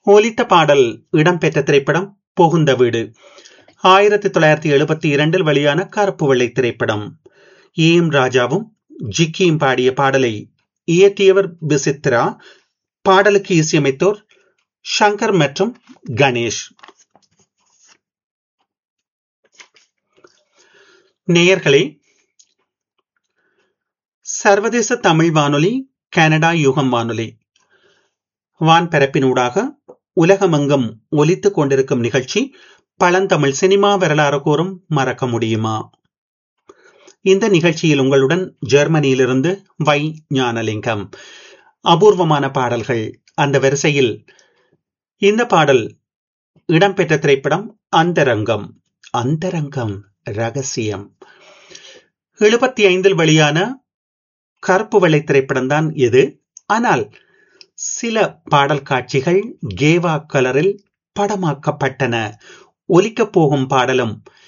ஒலித்த பாடல் இடம்பெற்ற திரைப்படம் புகுந்த வீடு ஆயிரத்தி தொள்ளாயிரத்தி எழுபத்தி இரண்டில் வெளியான கருப்பு வெள்ளை திரைப்படம் ஏ எம் ராஜாவும் ஜிக்கியும் பாடிய பாடலை இயற்றியவர் பிசித்ரா பாடலுக்கு இசையமைத்தோர் ஷங்கர் மற்றும் கணேஷ் நேயர்களே சர்வதேச தமிழ் வானொலி கனடா யுகம் வானொலி வான்பரப்பினூடாக உலகமெங்கும் ஒலித்துக் கொண்டிருக்கும் நிகழ்ச்சி பழந்தமிழ் சினிமா வரலாறு கூறும் மறக்க முடியுமா இந்த நிகழ்ச்சியில் உங்களுடன் ஜெர்மனியிலிருந்து வை ஞானலிங்கம் அபூர்வமான பாடல்கள் அந்த வரிசையில் இந்த பாடல் இடம்பெற்ற திரைப்படம் அந்தரங்கம் அந்தரங்கம் ரகசியம் எழுபத்தி ஐந்தில் வெளியான கருப்பு வெள்ளை திரைப்படம் தான் இது ஆனால் சில பாடல் காட்சிகள் கேவா கலரில் படமாக்கப்பட்டன ஒலிக்கப் போகும் பாடலும்